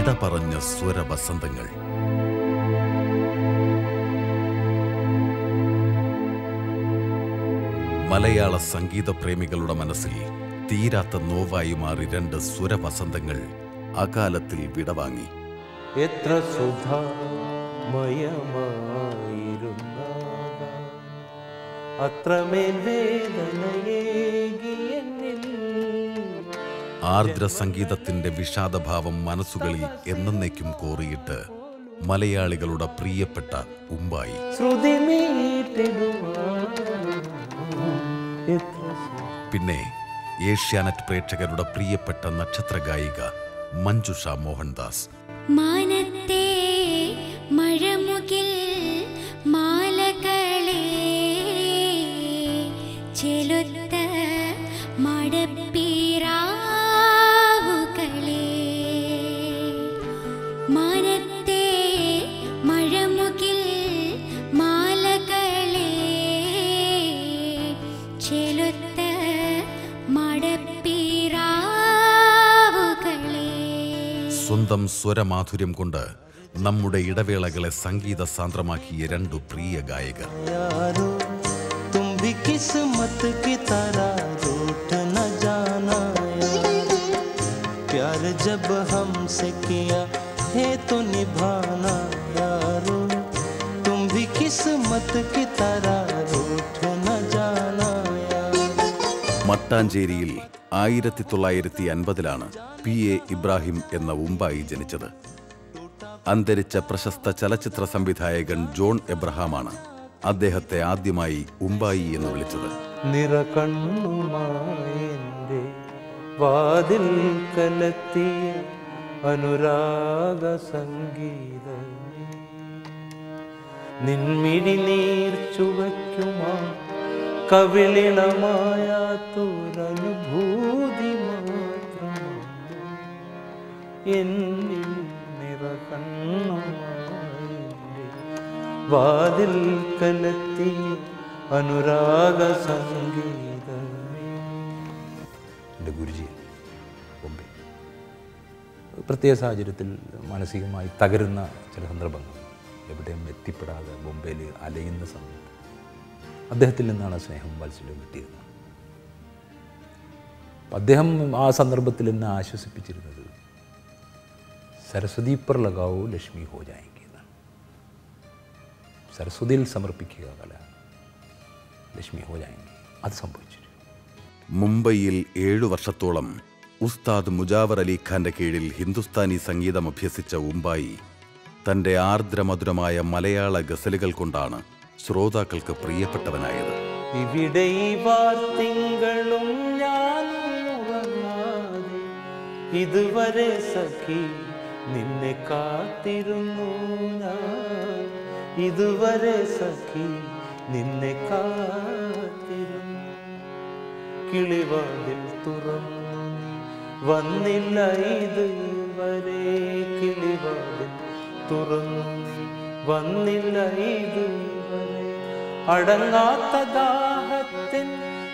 വിട പറഞ്ഞ സ്വരവസന്തങ്ങൾ മലയാള സംഗീത പ്രേമികളുടെ മനസ്സിൽ തീരാത്ത നോവായി മാറി രണ്ട് സ്വരവസന്തങ്ങൾ അകാലത്തിൽ വിടവാങ്ങി എത്ര സുധാമയമായിരുന്ന അത്രമേൽ വേദനയേകി എന്നിൽ ആർദ്ര സംഗീതത്തിന്റെ വിഷാദഭാവം മനസ്സുകളിൽ എന്നേക്കും കോറിയിട്ട് മലയാളികളുടെ പ്രിയപ്പെട്ട ഉമ്പായി ശ്രുതി മീട്ടിടുവാൻ എത്ര സു- പിന്നെ ഏഷ്യാനെറ്റ് പ്രേക്ഷകരുടെ പ്രിയപ്പെട്ട നക്ഷത്ര ഗായിക മഞ്ജുഷ മോഹൻദാസ് മാനത്തെ മഴമുകിൽ മാലകളെ ചെലുത്ത മടപ്പീറാവുകളെ മാനത്തെ മഴമുകിൽ മാലകളെ ചെലുത്ത മടപ്പീറാവുകളെ സ്വന്തം സ്വരമാധുര്യം കൊണ്ട് നമ്മുടെ ഇടവേളകളെ സംഗീത സാന്ദ്രമാക്കിയ രണ്ടു പ്രിയ ഗായകർ यारो तुम भी किस्मत की तरह रूठ न जाना यारो प्यार जब हमसे किया है तो निभाना यारो तुम भी किस्मत की तरह रूठ न जाना यारो മട്ടാഞ്ചേരിയിൽ ആയിരത്തി തൊള്ളായിരത്തി അൻപതിലാണ് പി എ ഇബ്രാഹിം എന്ന ഉമ്പായി ജനിച്ചത് അന്തരിച്ച പ്രശസ്ത ചലച്ചിത്ര സംവിധായകൻ ജോൺ എബ്രഹാമാണ് അദ്ദേഹത്തെ ആദ്യമായി ഉമ്പായി എന്ന് വിളിച്ചത് നിറകണ്ണുമായെൻ്റെ വാതിൽ കലത്തിയ അനുരാഗ സംഗീതം നിൻമിഴി നീർ ചുവയ്ക്കുമാ കവിളിണമായാത്തൊരനുഭൂതി മാത്രമാണ് എന്നിൽ നിറകണ്ണുമായെൻ്റെ വാതിൽ കലത്തിയ അനുരാഗ സംഗീതമേ എൻ്റെ ഗുരുജി ബോംബെ പ്രത്യേക സാഹചര്യത്തിൽ മാനസികമായി തകരുന്ന ചില സന്ദർഭങ്ങൾ എവിടെയും എത്തിപ്പെടാതെ ബോംബെയിൽ അലയുന്ന സമയത്ത് അദ്ദേഹത്തിൽ നിന്നാണ് സ്നേഹം വാത്സല്യവും കിട്ടിയത് അപ്പം അദ്ദേഹം ആ സന്ദർഭത്തിൽ എന്നെ ആശ്വസിപ്പിച്ചിരുന്നത് സരസ്വതി പർ ലഗാവോ ലക്ഷ്മി ഹോ ജായെങ്കിൽ എന്നാണ് സരസ്വതിയിൽ സമർപ്പിക്കുക കല ലക്ഷ്മി ഹോ ജായെങ്കിൽ അത് സംഭവിച്ചിരുന്നു മുംബൈയിൽ ഏഴു വർഷത്തോളം ഉസ്താദ് മുജാവർ അലി ഖാന്റെ കീഴിൽ ഹിന്ദുസ്ഥാനി സംഗീതം അഭ്യസിച്ച ഉമ്പായി തന്റെ ആർദ്രമധുരമായ മലയാള ഗസലുകൾ കൊണ്ടാണ് ശ്രോതാക്കൾക്ക് പ്രിയപ്പെട്ടവനായത് ഇവിടെ ഈ വാർത്തിങ്കളും ഞാനും ഉറങ്ങാതെ ഇതുവരെ സഖി നിന്നെ കാത്തിരുന്നു ഞാൻ ഇതുവരെ സഖി നിന്നെ കാത്തിരുന്നു കിളിവാതിൽ തുറന്നു നീ വന്നില്ല ഇതുവരെ കിളിവാതിൽ തുറന്നു നീ വന്നില്ല ഇതുവരെ അടങ്ങാത്ത ദാഹത്തിൻ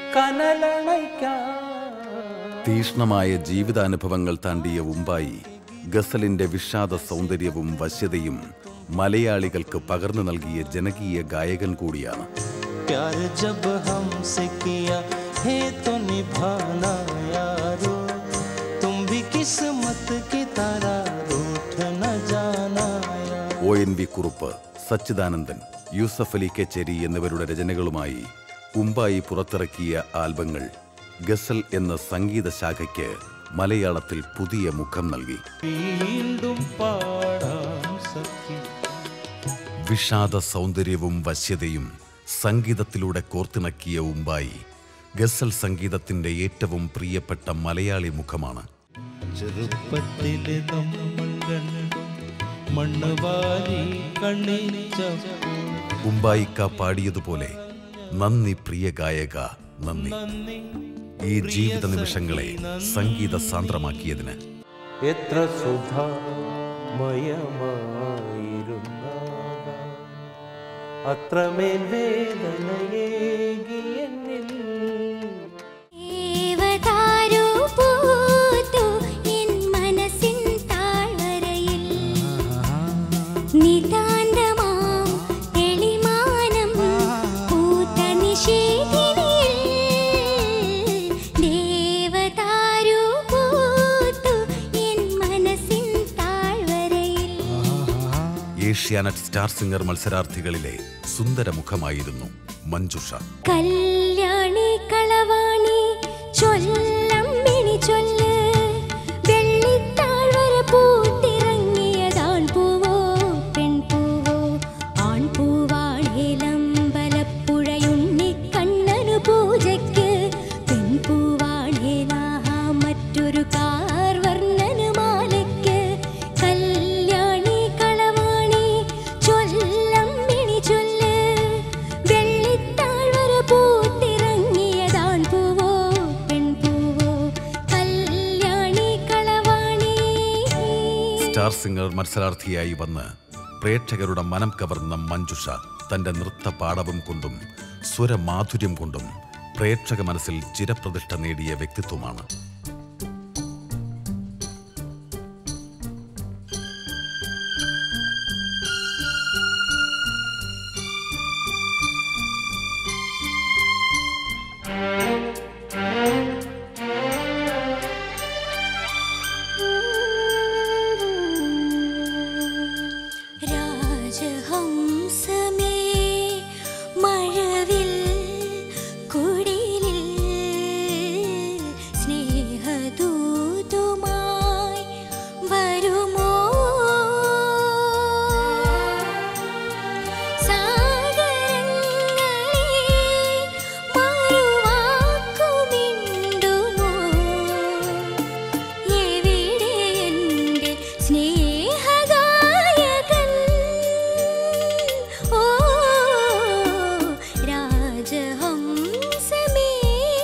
കനലണയ്ക്കാൻ തീഷ്ണമായ ജീവിതാനുഭവങ്ങൾ താണ്ടിയ ഉമ്പായി ഗസലിന്റെ വിഷാദ സൗന്ദര്യവും വശ്യതയും മലയാളികൾക്ക് പകർന്നു നൽകിയ ജനകീയ ഗായകൻ കൂടിയാണ് प्यार जब हमसे किया है तो निभाना यारो तुम भी किस्मत की तरह रूठ न जाना यारो O N V Kurup Sachidanandan Yusuf Ali Kechery എന്നിവരുടെ രചനകളുമായി ഉമ്പായി പുറത്തിറക്കിയ ആൽബങ്ങൾ ഗസൽ എന്ന സംഗീത ശാഖയ്ക്ക് മലയാളത്തിൽ പുതിയ മുഖം നൽകി വീണ്ടും പാടാം സഖി വിഷാദ സൗന്ദര്യവും വശ്യതയും സംഗീതത്തിലൂടെ കോർത്തിണക്കിയ ഉമ്പായി ഗസൽ സംഗീതത്തിന്റെ ഏറ്റവും പ്രിയപ്പെട്ട മലയാളി മുഖമാണ് ചെറുപ്പത്തിലെ നമ്മൾ കണ്ടു മണ്ണ് വാരി കണ്ണിച്ചപ്പോൾ ഉമ്പായിക്ക പാടിയതുപോലെ നന്ദി പ്രിയ ഗായക നന്ദി നന്ദി ഈ ജീവിത നിമിഷങ്ങളെ സംഗീത സാന്ദ്രമാക്കിയതിന് എത്ര സുധാമയമായിരുന്ന അത്രമേൽ വേദനയേകി എന്നിൽ ദേവതാരു പൂത്തു എൻ മനസ്സിൻ താഴ്വരയിൽ ഏഷ്യാനെറ്റ് സ്റ്റാർ സിംഗർ മത്സരാർത്ഥികളിലെ സുന്ദരമുഖമായിരുന്നു മഞ്ജുഷ കല്യാണി കളവാണി ചൊല്ലമ്മിണി ചൊല്ല് വെള്ളിത്താഴ്വര പൂത്തിറങ്ങിയതാൺ പൂവോ പെൺപൂവോ ആൺപൂവാണേലമ്പലപ്പുഴയുണ്ണിക്കണ്ണനു പൂജയ്ക്ക് പെൺപൂവാണേലാഹാ മറ്റൊരു കാർവർണ്ണനു മാലയ്ക്ക് കല്യാണി കളവാണി ചൊല്ലമ്മിണി ചൊല്ല് വെള്ളിത്താഴ്വര പൂത്തിറങ്ങിയതാൺ പൂവോ പെൺപൂവോ കല്യാണി കളവാണി സ്റ്റാർ സിംഗർ മത്സരാർത്ഥിയായി വന്ന് പ്രേക്ഷകരുടെ മനം കവർന്ന മഞ്ജുഷ തന്റെ നൃത്ത പാടവം കൊണ്ടും സ്വരമാധുര്യം കൊണ്ടും പ്രേക്ഷക മനസ്സിൽ ചിരപ്രതിഷ്ഠ നേടിയ വ്യക്തിത്വമാണ് രാജഹംസമേ മഴവിൽ കുടിലിൽ സ്നേഹദൂതുമായി വരുമോ സാഗരങ്ങളെ മറുവാക്കുമിണ്ടുമോ എവിടെ എൻ്റെ സ്നേഹഗായകൻ ഓ രാജഹംസമേ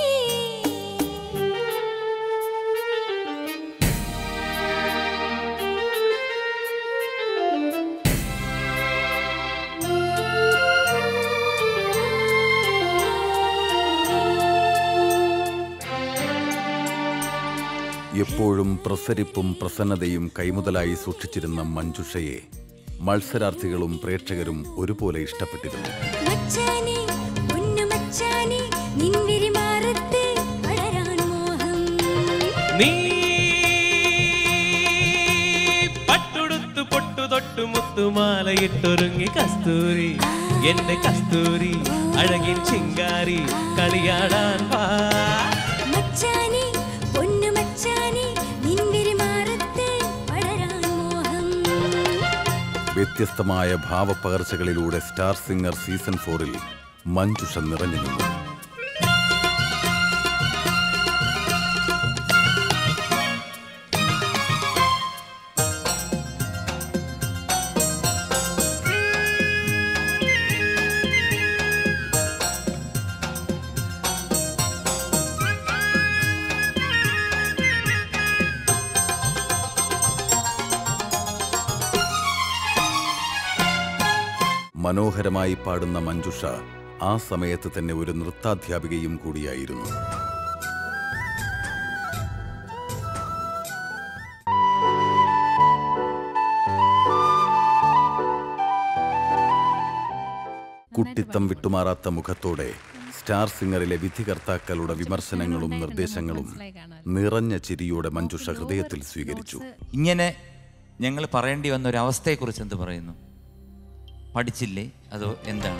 എപ്പോഴും പ്രസരിപ്പും പ്രസന്നതയും കൈമുതലായി സൂക്ഷിച്ചിരുന്ന മഞ്ജുഷയെ മത്സരാർത്ഥികളും പ്രേക്ഷകരും ഒരുപോലെ ഇഷ്ടപ്പെട്ടിരുന്നു മച്ചാനെ പൊന്നു മച്ചാനെ നിൻവിരി മാറത്ത് വളരാൻ മോഹം നീ പട്ടുടുത്തു പൊട്ടു തൊട്ടു മുത്തുമാലയിട്ടൊരുങ്ങി കസ്തൂരി എന്റെ കസ്തൂരി അഴകിൻ ചിങ്കാരി കളിയാടാൻ വാ മച്ചാനെ പൊന്നു മച്ചാനെ നിൻവിരി മാറത്ത് വളരാൻ മോഹം വ്യത്യസ്തമായ ഭാവപ്പകർച്ചകളിലൂടെ സ്റ്റാർ സിംഗർ സീസൺ ഫോറിൽ മഞ്ജുഷ നിറഞ്ഞു നിന്നു മനോഹരമായി പാടുന്ന മഞ്ജുഷ ആ സമയത്ത് തന്നെ ഒരു നൃത്താധ്യാപികയും കൂടിയായിരുന്നു കുട്ടിത്തം വിട്ടുമാറാത്ത മുഖത്തോടെ സ്റ്റാർ സിംഗറിലെ വിധികർത്താക്കളുടെ വിമർശനങ്ങളും നിർദ്ദേശങ്ങളും നിറഞ്ഞ ചിരിയോടെ മഞ്ജുഷ ഹൃദയത്തിൽ സ്വീകരിച്ചു ഇങ്ങനെ ഞങ്ങൾ പറയേണ്ടി വന്ന ഒരു അവസ്ഥയെക്കുറിച്ച് എന്ത് പറയുന്നു പഠിച്ചില്ലേ അതോ എന്താണ്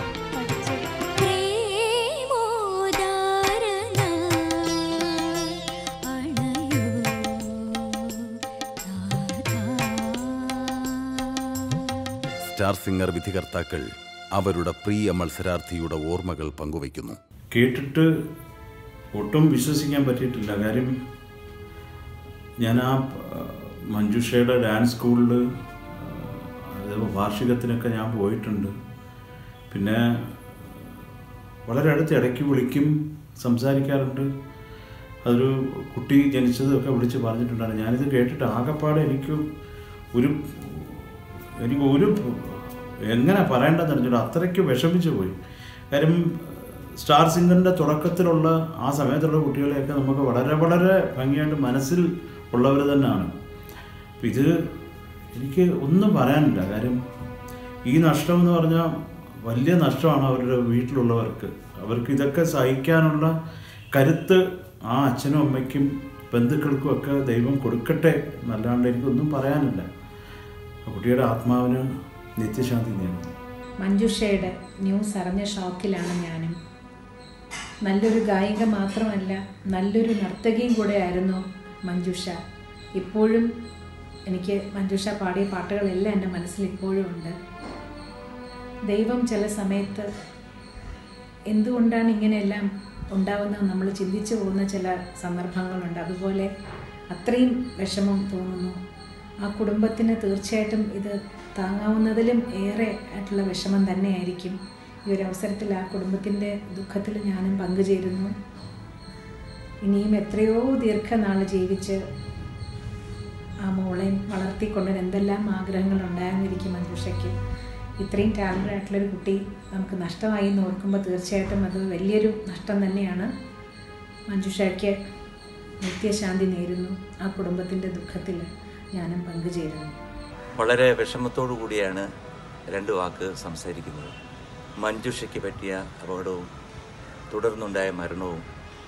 സ്റ്റാർ സിംഗർ വിധികർത്താക്കൾ അവരുടെ പ്രിയ മത്സരാർത്ഥിയുടെ ഓർമ്മകൾ പങ്കുവയ്ക്കുന്നു കേട്ടിട്ട് ഒട്ടും വിശ്വസിക്കാൻ പറ്റിയിട്ടില്ല കാര്യം ഞാൻ ആ ആ, മഞ്ജുഷയുടെ ഡാൻസ് സ്കൂളിൽ അതേപോലെ വാർഷികത്തിനൊക്കെ ഞാൻ പോയിട്ടുണ്ട് പിന്നെ വളരെ അടുത്ത് ഇടയ്ക്ക് വിളിക്കും സംസാരിക്കാറുണ്ട് അതൊരു കുട്ടി ജനിച്ചതൊക്കെ വിളിച്ച് പറഞ്ഞിട്ടുണ്ടായിരുന്നു ഞാനിത് കേട്ടിട്ട് ആകെപ്പാടെ എനിക്ക് ഒരു എനിക്ക് ഒരു എങ്ങനെ പറയേണ്ടതെന്ന് അറിഞ്ഞിട്ട് അത്രയ്ക്ക് വിഷമിച്ചു പോയി കാര്യം സ്റ്റാർ സിംഗറിൻ്റെ തുടക്കത്തിലുള്ള ആ സമയത്തുള്ള കുട്ടികളെയൊക്കെ നമുക്ക് വളരെ വളരെ ഭംഗിയായിട്ട് മനസ്സിൽ ഉള്ളവർ തന്നെയാണ് അപ്പം ഇത് എനിക്ക് ഒന്നും പറയാനില്ല കാര്യം ഈ നഷ്ടം എന്ന് പറഞ്ഞാൽ വലിയ നഷ്ടമാണ് അവരുടെ വീട്ടിലുള്ളവർക്ക് അവർക്ക് ഇതൊക്കെ സഹിക്കാനുള്ള കരുത്ത് ആ അച്ഛനും അമ്മയ്ക്കും ബന്ധുക്കൾക്കും ഒക്കെ ദൈവം കൊടുക്കട്ടെ എന്നല്ലാണ്ട് എനിക്കൊന്നും പറയാനില്ല ആ കുട്ടിയുടെ ആത്മാവിന് നിത്യശാന്തി നേടുന്നു മഞ്ജുഷയുടെ ന്യൂസ് അറിഞ്ഞ ഷോക്കിലാണ് ഞാനും നല്ലൊരു ഗായിക മാത്രമല്ല നല്ലൊരു നർത്തകിയും കൂടെ ആയിരുന്നു മഞ്ജുഷ ഇപ്പോഴും എനിക്ക് മഞ്ജുഷ പാടിയ പാട്ടുകളെല്ലാം എൻ്റെ മനസ്സിൽ ഇപ്പോഴും ഉണ്ട് ദൈവം ചില സമയത്ത് എന്തുകൊണ്ടാണ് ഇങ്ങനെയെല്ലാം ഉണ്ടാവുന്നത് നമ്മൾ ചിന്തിച്ചു പോകുന്ന ചില സന്ദർഭങ്ങളുണ്ട് അതുപോലെ അത്രയും വിഷമം തോന്നുന്നു ആ കുടുംബത്തിന് തീർച്ചയായിട്ടും ഇത് താങ്ങാവുന്നതിലും ഏറെ ആയിട്ടുള്ള വിഷമം തന്നെയായിരിക്കും ഈ ഒരു അവസരത്തിൽ ആ കുടുംബത്തിൻ്റെ ദുഃഖത്തിൽ ഞാനും പങ്കുചേരുന്നു ഇനിയും എത്രയോ ദീർഘനാൾ ജീവിച്ച് ആ മോളെ വളർത്തിക്കൊണ്ടുവരാൻ എന്തെല്ലാം ആഗ്രഹങ്ങൾ ഉണ്ടായിരുന്നിരിക്കും മഞ്ജുഷയ്ക്ക് ഇത്രയും ടാലൻ്റ് ആയിട്ടുള്ളൊരു കുട്ടി നമുക്ക് നഷ്ടമായി എന്ന് ഓർക്കുമ്പോൾ തീർച്ചയായിട്ടും അത് വലിയൊരു നഷ്ടം തന്നെയാണ് മഞ്ജുഷയ്ക്ക് നിത്യശാന്തി നേരുന്നു ആ കുടുംബത്തിൻ്റെ ദുഃഖത്തിൽ ഞാനും പങ്കുചേരുന്നു വളരെ വിഷമത്തോടു കൂടിയാണ് രണ്ട് വാക്ക് സംസാരിക്കുന്നത് മഞ്ജുഷയ്ക്ക് പറ്റിയ അപകടവും തുടർന്നുണ്ടായ മരണവും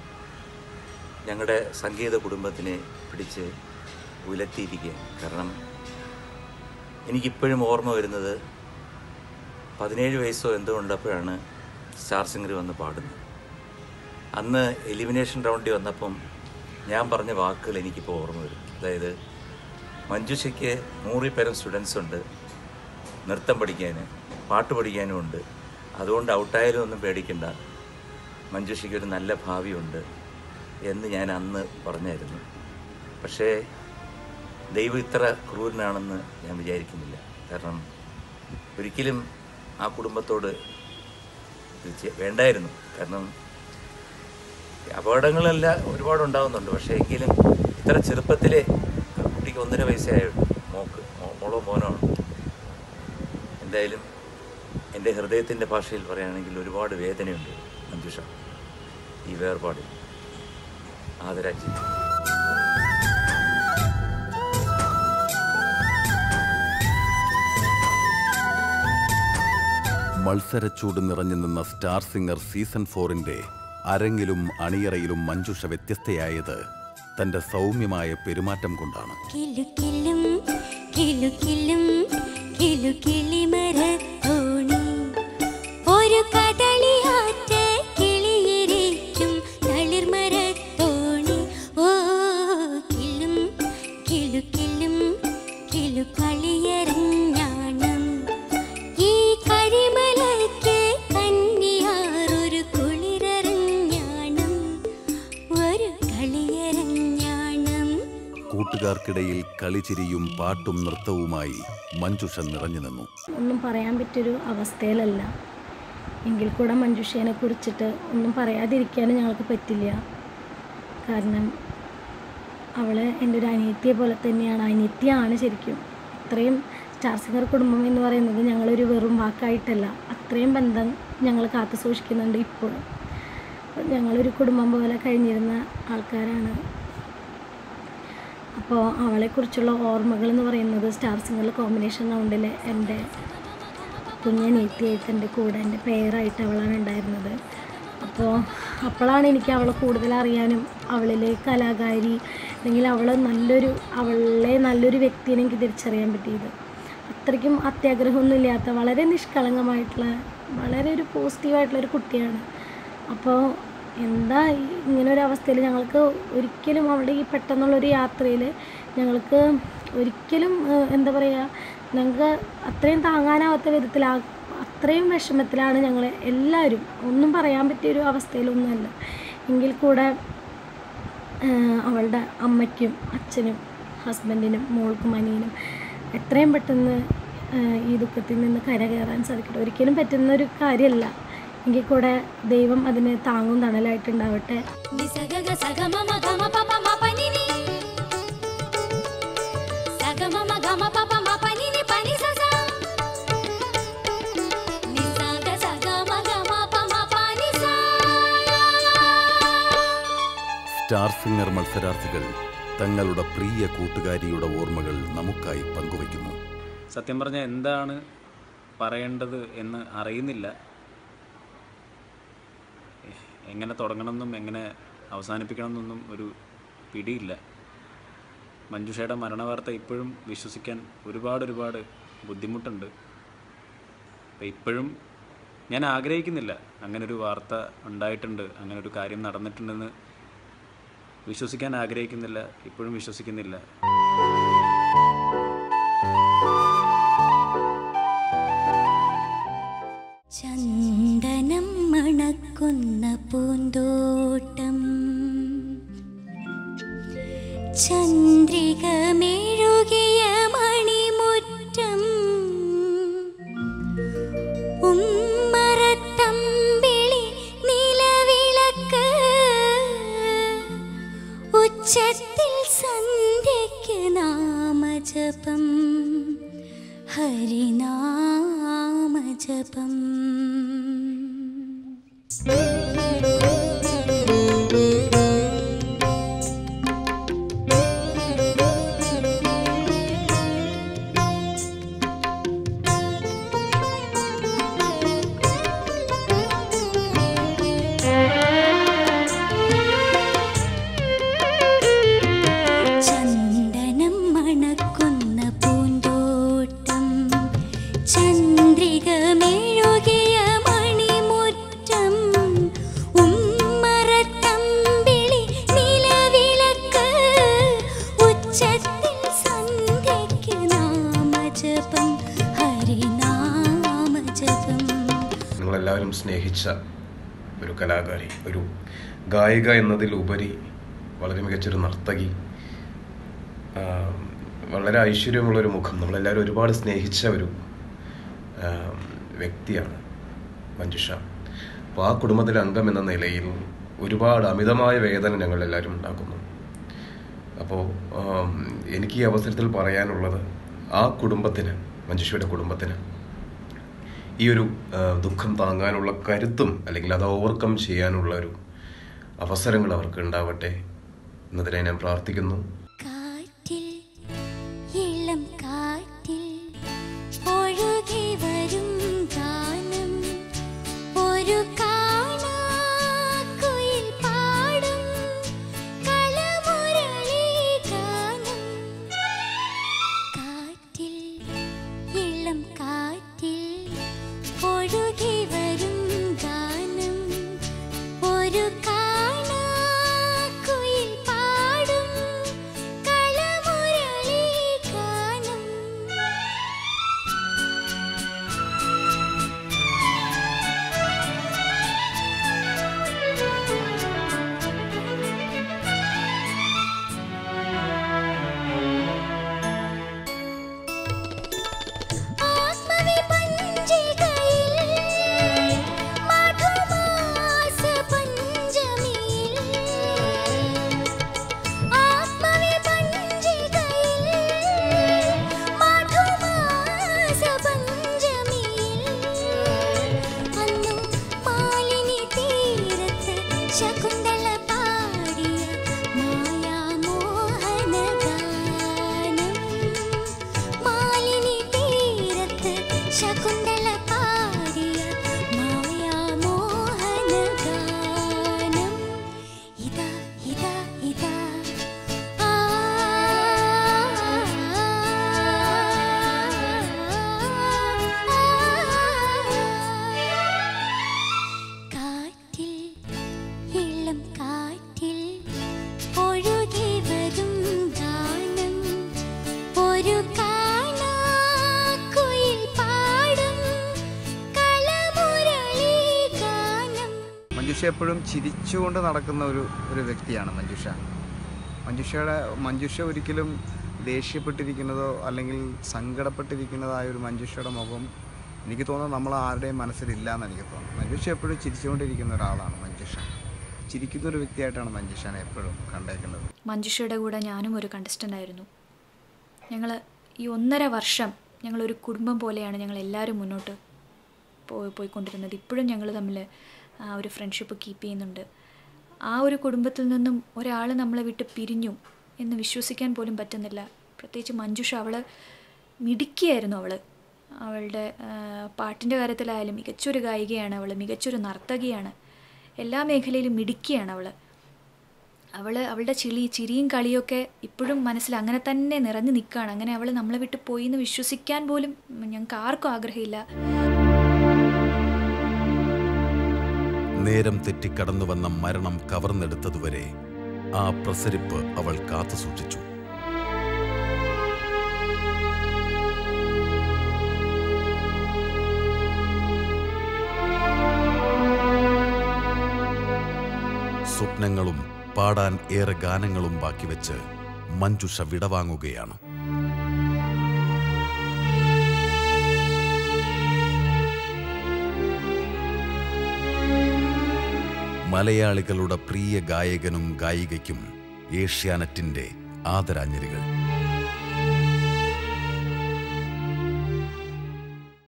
ഞങ്ങളുടെ സംഗീത കുടുംബത്തിനെ പിടിച്ച് ഉലത്തിയിരിക്കുകയാണ് കാരണം എനിക്കിപ്പോഴും ഓർമ്മ വരുന്നത് പതിനേഴ് വയസ്സോ എന്തോ ഉണ്ടപ്പോഴാണ് സ്റ്റാർ സിംഗർ വന്ന് പാടുന്നത് അന്ന് എലിമിനേഷൻ റൗണ്ടിൽ വന്നപ്പം ഞാൻ പറഞ്ഞ വാക്കുകൾ എനിക്കിപ്പോൾ ഓർമ്മ വരും അതായത് മഞ്ജുഷയ്ക്ക് നൂറിൽ പേരും സ്റ്റുഡൻസ് ഉണ്ട് നൃത്തം പഠിക്കാൻ പാട്ട് പഠിക്കാനും ഉണ്ട് അതുകൊണ്ട് ഔട്ടായാലും ഒന്നും പേടിക്കണ്ട മഞ്ജുഷയ്ക്ക് ഒരു നല്ല ഭാവിയുണ്ട് എന്ന് ഞാൻ അന്ന് പറഞ്ഞായിരുന്നു പക്ഷേ ദൈവം ഇത്ര ക്രൂരനാണെന്ന് ഞാൻ വിചാരിക്കുന്നില്ല കാരണം ഒരിക്കലും ആ കുടുംബത്തോട് ഇത് ചെ- വേണ്ടായിരുന്നു കാരണം അപകടങ്ങളെല്ലാം ഒരുപാട് ഉണ്ടാകുന്നുണ്ട് പക്ഷേ എങ്കിലും ഇത്ര ചെറുപ്പത്തിലെ ആ കുട്ടിക്ക് ഒന്നര വയസ്സേ ആയുള്ളൂ മോക്ക് മോ- മോളോ മോനോ ആണ് എന്തായാലും എൻ്റെ ഹൃദയത്തിൻ്റെ ഭാഷയിൽ പറയുകയാണെങ്കിൽ ഒരുപാട് വേദനയുണ്ട് മഞ്ജുഷ ഈ വേർപാടിൽ ആദരാജ്യം മത്സരച്ചൂട് നിറഞ്ഞു നിന്ന സ്റ്റാർ സിംഗർ സീസൺ ഫോറിന്റെ അരങ്ങിലും അണിയറയിലും മഞ്ജുഷ വ്യത്യസ്തയായത് തന്റെ സൗമ്യമായ പെരുമാറ്റം കൊണ്ടാണ് കിലുക്കിലും കിലുക്കിലും കിലുക്കിളിമരത്തോണി ഒരു കദളിയാറ്റ കിളിയിരിക്കും തളിർമരത്തോണി ഓ കിലും കിലുക്കിലും കിലുക്കളിയറിഞ്ഞാണം ഈ കരിമലയ്ക്ക് കന്നിയാറൊരു കുളിരറിഞ്ഞാണം ഒരു കളിയറിഞ്ഞാണം കൂട്ടുകാർക്കിടയിൽ കളിചിരിയും പാട്ടും നൃത്തവുമായി മഞ്ജുഷ നിറഞ്ഞു നിന്നു ഒന്നും പറയാൻ പറ്റിയൊരു അവസ്ഥയിലല്ല എങ്കിൽ കൂടെ മഞ്ജുഷേനെ കുറിച്ചിട്ട് ഒന്നും പറയാതിരിക്കാനും ഞങ്ങൾക്ക് പറ്റില്ല കാരണം അവൾ എൻ്റെ ഒരു അനിയത്തിയെ പോലെ തന്നെയാണ് അനിയത്തിയാണ് ശരിക്കും അത്രയും സ്റ്റാർ സിംഗർ കുടുംബം എന്ന് പറയുന്നത് ഞങ്ങളൊരു വെറും വാക്കായിട്ടല്ല അത്രയും ബന്ധം ഞങ്ങൾ കാത്തു സൂക്ഷിക്കുന്നുണ്ട് ഇപ്പോഴും ഞങ്ങളൊരു കുടുംബം പോലെ കഴിഞ്ഞിരുന്ന ആൾക്കാരാണ് അപ്പോൾ അവളെക്കുറിച്ചുള്ള ഓർമ്മകൾ എന്ന് പറയുന്നത് സ്റ്റാർ സിംഗറിൽ കോമ്പിനേഷൻ റൗണ്ടിൽ എൻ്റെ കുഞ്ഞനീത്തിയായിട്ട് എൻ്റെ കൂടെ എൻ്റെ പേരായിട്ട് അവളാണ് ഉണ്ടായിരുന്നത് അപ്പോൾ അപ്പോഴാണ് എനിക്ക് അവളെ കൂടുതൽ അറിയാനും അവളിലെ കലാകാരി അല്ലെങ്കിൽ അവൾ നല്ലൊരു അവളെ നല്ലൊരു വ്യക്തിനെ എനിക്ക് തിരിച്ചറിയാൻ പറ്റിയത് അത്രയ്ക്കും അത്യാഗ്രഹമൊന്നും ഇല്ലാത്ത വളരെ നിഷ്കളങ്കമായിട്ടുള്ള വളരെ ഒരു പോസിറ്റീവായിട്ടുള്ള ഒരു കുട്ടിയാണ് അപ്പോൾ എന്താ ഈ ഇങ്ങനെ ഒരു അവസ്ഥയിൽ ഞങ്ങൾക്ക് ഒരിക്കലും അവിടെ ഈ പെട്ടെന്നുള്ളൊരു യാത്രയിൽ ഞങ്ങൾക്ക് ഒരിക്കലും ഏഹ്, എന്താ പറയുക ഞങ്ങൾക്ക് അത്രയും താങ്ങാനാവാത്ത വിധത്തിൽ ആ- അത്രയും വിഷമത്തിലാണ് ഞങ്ങൾ എല്ലാവരും ഒന്നും പറയാൻ പറ്റിയൊരു അവസ്ഥയിലൊന്നുമല്ല എങ്കിൽ കൂടെ ഏഹ്, അവളുടെ അമ്മയ്ക്കും അച്ഛനും ഹസ്ബൻഡിനും മോൾക്കും അനിയനും എത്രയും പെട്ടെന്ന് ഏഹ്, ഈ ദുഃഖത്തിൽ നിന്ന് കരകയറാൻ സാധിക്കട്ടെ ഒരിക്കലും പറ്റുന്ന ഒരു കാര്യമല്ല എങ്കിൽ കൂടെ ദൈവം അതിന് താങ്ങും തണലായിട്ടുണ്ടാവട്ടെ നിസഗഗ സഗമമ ഗമ പപ മപനിനി സഗമമ ഗമ പപ മപനിനി പനി സസ നിസഗ സഗമ ഗമ പമ പനി സ സ്റ്റാർ സിംഗർ മത്സരാർത്ഥികൾ തങ്ങളുടെ പ്രിയ കൂട്ടുകാരിയുടെ ഓർമ്മകൾ നമുക്കായി പങ്കുവയ്ക്കുന്നു സത്യം പറഞ്ഞാൽ എന്താണ് പറയേണ്ടത് എന്ന് അറിയുന്നില്ല എങ്ങനെ തുടങ്ങണമെന്നും എങ്ങനെ അവസാനിപ്പിക്കണമെന്നൊന്നും ഒരു പിടിയില്ല മഞ്ജുഷയുടെ മരണവാർത്ത ഇപ്പോഴും വിശ്വസിക്കാൻ ഒരുപാട് ഒരുപാട് ബുദ്ധിമുട്ടുണ്ട് അപ്പം ഇപ്പോഴും ഞാൻ ആഗ്രഹിക്കുന്നില്ല അങ്ങനൊരു വാർത്ത ഉണ്ടായിട്ടുണ്ട് അങ്ങനൊരു കാര്യം നടന്നിട്ടുണ്ടെന്ന് വിശ്വസിക്കാൻ ആഗ്രഹിക്കുന്നില്ല ഇപ്പോഴും വിശ്വസിക്കുന്നില്ല ചന്ദനം മണക്കുന്ന പൂന്തോട്ടം ചന്ദ്രിക മെഴുകിയ മണിമുറ്റം ഉമ്മറത്തമ്പിളി നിലവിളക്ക് ഉച്ചത്തിൽ സന്ധ്യയ്ക്ക് നാമജപം ഹരിനാമജപം ചന്ദനം മണക്കുന്ന പൂന്തോട്ടം ചന്ദ്രിക മെഴുകിയ മണിമുറ്റം ഉമ്മറത്തമ്പിളി നിലവിളക്ക് ഉച്ചത്തിൽ സന്ധ്യയ്ക്ക് നാമജപം ഹരിനാമജപം നിങ്ങളെല്ലാവരും സ്നേഹിച്ച ഒരു കലാകാരി ഒരു ഗായിക എന്നതിലുപരി വളരെ മികച്ചൊരു നർത്തകി ആ, വളരെ ഐശ്വര്യമുള്ളൊരു മുഖം നമ്മളെല്ലാവരും ഒരുപാട് സ്നേഹിച്ച ഒരു ആ, വ്യക്തിയാണ് മഞ്ജുഷ അപ്പോൾ ആ കുടുംബത്തിലെ അംഗം എന്ന നിലയിൽ ഒരുപാട് അമിതമായ വേദന ഞങ്ങൾ എല്ലാവരും ഉണ്ടാക്കുന്നു അപ്പോൾ ആം, എനിക്ക് ഈ അവസരത്തിൽ പറയാനുള്ളത് ആ കുടുംബത്തിന് മഞ്ജുഷയുടെ കുടുംബത്തിന് ഈ ഒരു ആ, ദുഃഖം താങ്ങാനുള്ള കരുത്തും അല്ലെങ്കിൽ അത് ഓവർകം ചെയ്യാനുള്ള ഒരു അവസരങ്ങൾ അവർക്ക് ഉണ്ടാവട്ടെ എന്നതിനായി ഞാൻ പ്രാർത്ഥിക്കുന്നു കാറ്റിൽ ഇളം കാറ്റിൽ ഒഴുകി വരും ഗാനം ഒരു കാണാക്കുയിൽ പാടും കളമുരളി ഗാനം കാറ്റിൽ ഇളം കാറ്റിൽ ഒഴുകി വരും ഗാനം ഒരു കാണാക്കുയിൽ പാടും കളമുരളി ഗാനം ആത്മവിപഞ്ചികയിൽ മധുമാസ പഞ്ചമിയിൽ ആത്മവിപഞ്ചികയിൽ മധുമാസ പഞ്ചമിയിൽ അന്നു മാലിനി തീരത്ത് ശകുന്തള പാടിയ മായാമോഹന ഗാനം മാലിനി തീരത്ത് ശകുന്തള പാടിയ മായാമോഹന ഗാനം ഇതാ ഇതാ ഇതാ ആ കാറ്റിൽ ഇളം കാറ്റിൽ ഒഴുകി വരും ഗാനം ഒരു കാണാക്കുയിൽ പാടും കളമുരളി ഗാനം മഞ്ജുഷ എപ്പോഴും ചിരിച്ചുകൊണ്ട് നടക്കുന്ന ഒരു ഒരു വ്യക്തിയാണ് മഞ്ജുഷ മഞ്ജുഷയുടെ മഞ്ജുഷ ഒരിക്കലും ദേഷ്യപ്പെട്ടിരിക്കുന്നതോ അല്ലെങ്കിൽ സങ്കടപ്പെട്ടിരിക്കുന്നതായ ഒരു മഞ്ജുഷയുടെ മുഖം എനിക്ക് തോന്നുന്നു നമ്മൾ ആരുടെയും മനസ്സിലില്ല എന്ന് എനിക്ക് തോന്നുന്നു മഞ്ജുഷ എപ്പോഴും ചിരിച്ചുകൊണ്ടിരിക്കുന്ന ഒരാളാണ് മഞ്ജുഷ ചിരിക്കുന്ന ഒരു വ്യക്തിയായിട്ടാണ് മഞ്ജുഷനെ എപ്പോഴും കണ്ടേക്കുന്നത് മഞ്ജുഷയുടെ കൂടെ ഞാനും ഒരു കണ്ടസ്റ്റൻ്റ് ആയിരുന്നു ഞങ്ങൾ ഈ ഒന്നര വർഷം ഞങ്ങളൊരു കുടുംബം പോലെയാണ് ഞങ്ങൾ എല്ലാവരും മുന്നോട്ട് പോയി പോയിക്കൊണ്ടിരുന്നത് ഇപ്പോഴും ഞങ്ങൾ തമ്മിൽ ആ ഒരു ഫ്രണ്ട്ഷിപ്പ് കീപ്പ് ചെയ്യുന്നുണ്ട് ആ ഒരു കുടുംബത്തിൽ നിന്നും ഒരാൾ നമ്മളെ വിട്ട് പിരിഞ്ഞു എന്ന് വിശ്വസിക്കാൻ പോലും പറ്റുന്നില്ല പ്രത്യേകിച്ച് മഞ്ജുഷ അവൾ മിടുക്കിയായിരുന്നു അവൾ അവളുടെ പാട്ടിൻ്റെ കാര്യത്തിലായാലും മികച്ചൊരു ഗായികയാണ് അവൾ മികച്ചൊരു നർത്തകിയാണ് എല്ലാ മേഖലയിലും മിടുക്കിയാണ് അവൾ അവൾ അവളുടെ ചിളി ചിരിയും കളിയൊക്കെ ഇപ്പോഴും മനസ്സിൽ അങ്ങനെ തന്നെ നിറഞ്ഞു നിൽക്കുകയാണ് അങ്ങനെ അവൾ നമ്മളെ വിട്ട് പോയി എന്ന് വിശ്വസിക്കാൻ പോലും ഞങ്ങൾക്ക് ആർക്കും ആഗ്രഹമില്ല നേരം തെറ്റിക്കടന്നു വന്ന മരണം കവർന്നെടുത്തതുവരെ ആ പ്രസരിപ്പ് അവൾ കാത്തുസൂക്ഷിച്ചു സ്വപ്നങ്ങളും പാടാൻ ഏറെ ഗാനങ്ങളും ബാക്കി വെച്ച് മഞ്ജുഷ വിടവാങ്ങുകയാണ് മലയാളികളുടെ പ്രിയ ഗായകനും ഗായികയ്ക്കും ഏഷ്യാനെറ്റിന്റെ ആദരാഞ്ജലികൾ